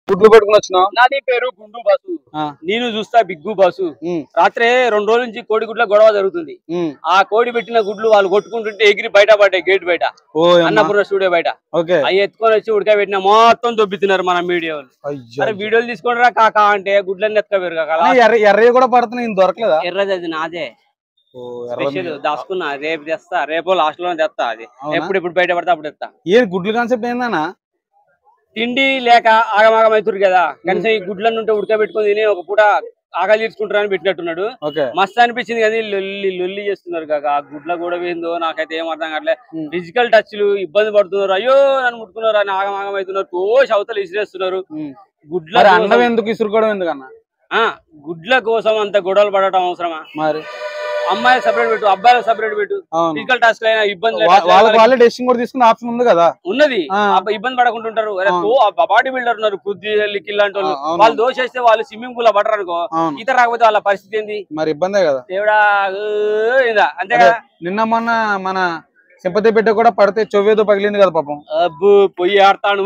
గుడ్లు పెట్టుకుని వచ్చినావు నాది పేరు గుండు బాసు ఆ. నేను చూస్తా బిగ్గు బాసు ఉమ్, రాత్రే రెండు రోజుల నుంచి కోడి గుడ్ల గొడవ జరుగుతుంది ఉమ్. ఆ కోడి పెట్టిన గుడ్లు వాళ్ళు కొట్టుకుంటుంటే ఎగిరి బయట పడ్డాయి గేట్ బయట ఓ అమ్మా. అన్నపూర్ణ స్టూడియో బయట ఓకే అవి ఎత్తుకొని వచ్చి ఉడకబెట్టిన మొత్తం దొబ్బితున్నారు మన మీడియా వాళ్ళు అయ్యో. అరే వీడియోలు తీసుకోండి రా కాకా అంటే గుడ్లన్నీ ఎత్తుకోలేరు కాక అన్న, ఎర్ర ఎర్రవి కూడా పడుతున్నాయి ఇంత దొరకలేదా ఎర్రది అది నాదే ఓ, ఎర్ర స్పెషల్ దాచుకున్నా రేపు తెస్తా రేపు లాస్ట్ లో తెస్తా అది అవునా? ఎప్పుడు ఇప్పుడు బయట పడితే అప్పుడు తెస్తా ఏ గుడ్లు కాన్సెప్ట్ ఏందన్నా తిండి లేక ఆగమాగం అవుతురు కదా కనీసం ఈ గుడ్లను ఉంటే ఉడకబెట్టుకొని తిని ఒక పూట ఆకలి తీర్చుకుంటారని పెట్టినట్టున్నాడు ఓకే మస్తు అనిపించింది కానీ లొల్లి లొల్లి చేస్తున్నారు కాక ఆ గుడ్ల కూడా ఏందో నాకైతే ఏం అర్థం కావట్లే ఉమ్. ఫిజికల్ టచ్లు ఇబ్బంది పడుతున్నారు అయ్యో నన్ను ముట్టుకున్నారు అని ఆగమాగం అవుతున్నారు తోసి అవతలు ఇసిరేస్తున్నారు ఉమ్. గుడ్ల మరి కోసం- అన్నం ఎందుకు ఇసురుకోవడం ఎందుకన్నా ఆ, గుడ్ల కోసం అంత గొడవలు పడటం అవసరమా మరి అమ్మాయిలు సపరేట్ పెట్టు అబ్బాయిలు సపరేట్ పెట్టు అవును ఫిజికల్ టాస్క్ అయినా ఇబ్బంది వా- వాళ్ళకి వాళ్ళే డెసిషన్ కూడా తీసుకునే ఆప్షన్ ఉంది కదా ఉన్నది ఆ. అబ్బ- ఇబ్బంది పడకుంటుంటారు అరే ఆ. తో బాడీ బిల్డర్ ఉన్నారు కుద్ది లిక్కిల్ లాంటి వాళ్ళు ఆ, అవును. వాళ్ళు దోషేస్తే వాళ్ళు స్విమ్మింగ్ పూల్ లో పడరు అనుకో అవును ఈత రాకపోతే వాళ్ళ పరిస్థితి ఏంది మరి ఇబ్బందే కదా దేవుడా ఊ, ఇదా అంతే కదా నిన్న మొన్న మన సింపతి బిడ్డ కూడా పడితే చెవ్వేదో పగిలింది కదా పాపం అబ్బు పొయ్యి ఆడతాడు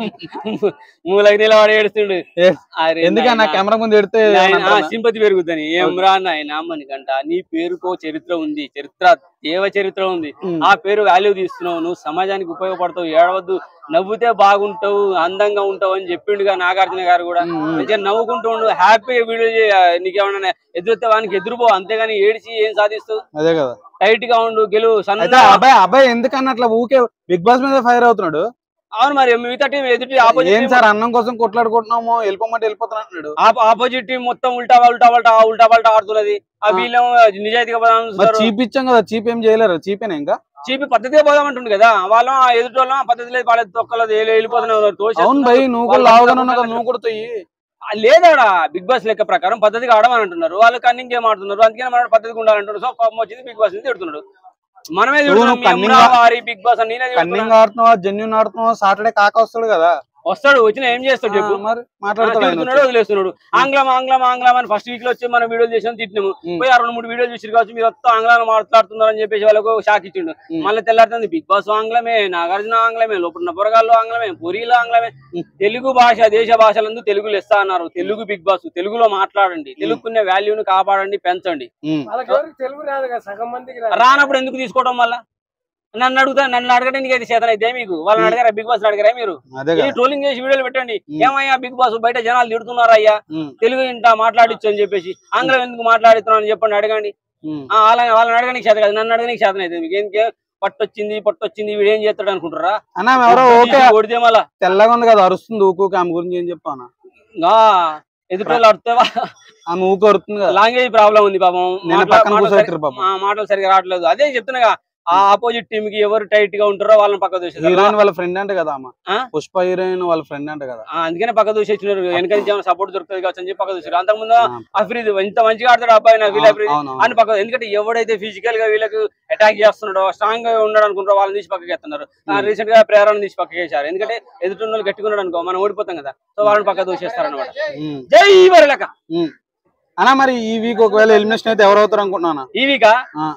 మూలకి నిలబడి ఏడుస్తుండు ఏ, అరే ఎందుకన్నా నాయనా, కెమెరా ముందు ఎడితే నాయనా, సింపతి పెరుగుతుంది ఏం రా నాయన మనకంట నీ పేరుకో చరిత్ర ఉంది చరిత్ర దేవ చరిత్ర ఉంది ఆ పేరు వాల్యూ తీస్తున్నావు నువ్వు సమాజానికి ఉపయోగపడతావు ఏడవద్దు నవ్వుతే బాగుంటావు అందంగా ఉంటావు అని చెప్పిండుగా నాగార్జున గారు కూడా మంచిగా నవ్వుకుంటూ ఉండు హ్యాపీగా వీడియో చేయ నీకేమన్నా ఎదురుతే వానికి ఎదురుపో అంతేగాని ఏడిచి ఏం సాధిస్తావు అదే కదా టైట్ గా ఉండు గెలువు అయితే సన్న అబ్బాయి అబ్బాయి ఎందుకన్నా అట్లా ఊకే బిగ్ బాస్ మీద ఫైర్ అవుతున్నాడు అవును మరి మిగతా టీం ఎదుటి ఏం ఆపోజిట్ సార్ అన్నం కోసం కొట్లాడుకుంటున్నాము వెళ్ళిపోమంటే వెళ్ళిపోతున్నా అంటున్నాడు ఆపోజిట్ టీం మొత్తం ఉల్టా ఉల్టా పల్టా ఉల్టా పల్టా ఆడుతున్నది ఆ ఆ. వీళ్ళేమో నిజాయితీగా మరి పోదాం చీప్ ఇచ్చాం కదా చీప్ ఏం చేయలేరు చీపేనా ఇంకా చీపి పద్ధతిగా పోదామంటుండు కదా వాళ్ళం ఆ ఎదుటి వాళ్ళం ఆ పద్ధతి లేదు వాళ్ళ తొక్కలేదు వెళ్ళిపోతున్నా ఉన్నారు అవును తోసేస్తున్నారు. భయ్ నువ్వు కూడా వాళ్ళు లావుగానే అంతా ఉన్నావు కదా ఉన్నారు. నువ్వు కూడా తొయ్యి ఆ, లేదాడా బిగ్ బాస్ లెక్క ప్రకారం పద్ధతిగా ఆడమని అంటున్నారు వాళ్ళు కన్నింగ్ గేమ్ ఆడుతున్నారు అందుకని మనం పద్ధతిగా ఉండాలంటున్నారు సో కోపం వచ్చింది బిగ్ బాస్ నుంచి తిడుతున్నాడు మనమే నువ్వు తిడుతున్నాం cunning మేము గా- వారి బిగ్ బాస్ అని నేనే తిడుతున్నా. కన్నింగ్ ఆడుతున్నావా జెన్యున్ ఆడుతున్నావా సాటర్డే కాక వస్తాడు కదా వస్తాడు వచ్చిన ఏం చేస్తాడు చెప్పు ఆ, మరి ఆ, మాట్లాడతాడు ఆయన తిడుతున్నాడు వచ్చి. వదిలేస్తున్నాడు ఆంగ్లం ఆంగ్లం ఆంగ్లం అని ఫస్ట్ వీక్ లో వచ్చి మనం వీడియోలు చేసాం తిట్టినాము ఉమ్. పోయి ఆ రెండు మూడు వీడియోలు చూసి కావచ్చు మీరు మొత్తం ఆంగ్లం మాట్లాడుతున్నారు అని చెప్పేసి వాళ్ళకు షాక్ ఇచ్చిండు ఉమ్. మళ్ళీ తెల్లారుతుంది బిగ్ బాస్ ఆంగ్లమే నాగార్జున ఆంగ్లమే లోపల పొరగాళ్ళు ఆంగ్లమే పూరీలు ఆంగ్లమే ఉమ్. తెలుగు భాష దేశ భాషలందు తెలుగులు ఇస్తా అన్నారు తెలుగు బిగ్ బాస్ తెలుగులో మాట్లాడండి తెలుగుకునే వాల్యూని కాపాడండి పెంచండి ఉమ్. వాళ్ళకి ఎవరికి తెలుగు రాదు కదా సగం మందికి రాదు. రానప్పుడు ఎందుకు తీసుకోవడం వల్ల నన్ను అడుగుతా నన్ను అడగడానికి అయితే చేతన అయితే మీకు వాళ్ళని అడగారా బిగ్ బాస్ అడగారా మీరు అదే ఈ కదా ట్రోలింగ్ చేసి వీడియోలు పెట్టండి ఉమ్. ఏమయ్యా బిగ్ బాస్ బయట జనాలు తిడుతున్నారా అయ్యా ఉమ్. తెలుగు ఇంట మాట్లాడిచ్చు అని చెప్పేసి ఆంగ్లం ఎందుకు మాట్లాడుతున్నావు అని చెప్పండి అడగండి ఉమ్. ఆ, వాళ్ళని వాళ్ళని అడగడానికి చేత కాదు నన్ను అడగడానికి చేతన అయితే మీకు ఏంటి పట్టొచ్చింది పట్టొచ్చింది వీడు ఏం చేస్తాడు అనుకుంటారా అన్న ఆమె ఎవరో ఓకే కొడితే మళ్ళా తెల్లగా ఉంది కదా అరుస్తుంది ఊకు ఆమె గురించి ఏం చెప్పాను ఇంకా ఎదుటి వాళ్ళు అడుగుతావా ఆమె ఊకు అరుతుంది కదా లాంగ్వేజ్ ప్రాబ్లం ఉంది పాపం నేను మాట్లా- పక్కన మాటలు కూర్చోబెట్టారు సరి- పాపం ఆ, మాటలు సరిగా రావట్లేదు అదే చెప్తున్నాగా ఆ ఆపోజిట్ టీమ్ కి ఎవరు టైట్ గా ఉంటారో వాళ్ళని పక్క దూసేస్తారు హీరోయిన్ వాళ్ళ ఫ్రెండ్ అంట కదా ఆమె ఆ? పుష్ప హీరోయిన్ వాళ్ళ ఫ్రెండ్ అంట కదా ఆ, అందుకనే పక్క దూసేస్తున్నారు వెనక నుంచి ఏమైనా సపోర్ట్ దొరుకుతుంది కావచ్చు అని చెప్పి పక్క దూసారు అంతకుముందు ఆ. అఫ్రీద్ ఇంత మంచిగా ఆడతాడు ఆ అబ్బాయి నా వీళ్ళ అఫ్రీద్ అవును, అవును. అని పక్క ఎందుకంటే ఎవడైతే ఫిజికల్ గా వీళ్ళకి అటాక్ చేస్తున్నాడో స్ట్రాంగ్ గా ఉన్నాడు అనుకుంటారో వాళ్ళని తీసి పక్కకి ఎత్తున్నారు రీసెంట్ గా ప్రేరణ తీసి పక్కకి వేశారు ఎందుకంటే ఎదుటి వాళ్ళు గట్టికున్నాడు అనుకో మనం ఓడిపోతాం కదా సో వాళ్ళని పక్క దూసేస్తారు అనమాట ఉమ్. జై వరలక ఉమ్. అన్న మరి ఈ వీక్ ఒకవేళ ఎలిమినేషన్ అయితే ఎవరు అవుతారు అనుకుంటున్నా ఈ వీక ఆ.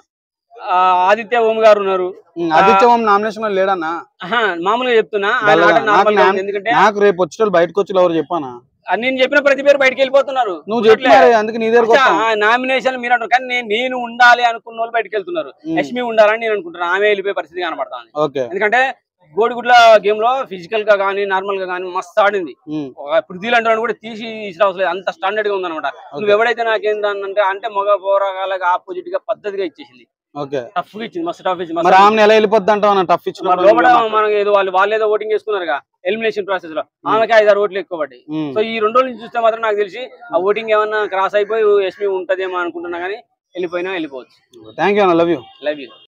ఆదిత్య ఓం గారు ఉన్నారు ఆదిత్య ఓం నామినేషన్ లో లేడన్నా ఆహా, మామూలుగా చెప్తున్నా ఆయన డల్గా. ఆట నార్మల్ గా నాకు ఉంది. ఎందుకంటే నాకు రేపు వచ్చేటోళ్ళు బయటకు వచ్చి ఎవరు చెప్పానా ఆ, నేను చెప్పిన ప్రతి పేరు బయటకు వెళ్ళిపోతున్నారు నువ్వు చెప్పి మరి అందుకే నీ దగ్గరకు వస్తాను నామినేషన్ మీరు అంటారు కానీ నేను- నేను ఉండాలి అనుకున్న వాళ్ళు బయటకు వెళ్తున్నారు ఉమ్. లక్ష్మి ఉండాలని నేను అనుకుంటున్నాను ఆమె వెళ్ళిపోయే పరిస్థితి కనబడతాను ఓకే ఎందుకంటే గోడిగుడ్ల గేమ్ లో ఫిజికల్ గా కానీ నార్మల్ గా కానీ మస్తు ఆడింది ఉమ్. పృథ్వీ లాంటి వాడిని కూడా తీసి ఇచ్చిన అవసరం లేదు అంత స్టాండర్డ్ గా ఉందన్నమాట నువ్వు ఎవడైతే నాకేందంటే అంటే మగ పోరాగాలకు ఆపోజిట్ గా పద్ధతిగా ఇచ్చేసింది ఓకే టఫ్ గా ఇచ్చింది మస్తు టఫ్ ఇచ్చింది మరి మస్తు ఆమె ఎలా వెళ్ళిపోద్ది అంటావు అన్న టఫ్ ఇచ్చిన మరి లోపల మనకి ఏదో వాళ్ళు వాళ్ళు ఏదో ఓటింగ్ చేసుకున్నారుగా ఎలిమినేషన్ ప్రాసెస్ లో ఆమెకి ఐదారు ఓట్లు ఎక్కువ పడ్డాయి సో ఈ రెండు రోజుల నుంచి చూస్తే మాత్రం నాకు తెలిసి ఆ ఓటింగ్ ఏమన్నా క్రాస్ అయిపోయి ఎస్పీ ఉంటదేమో అనుకుంటున్నా కానీ వెళ్ళిపోయినా వెళ్ళిపోవచ్చు థ్యాంక్ యూ అన్న లవ్ యూ లవ్ యూ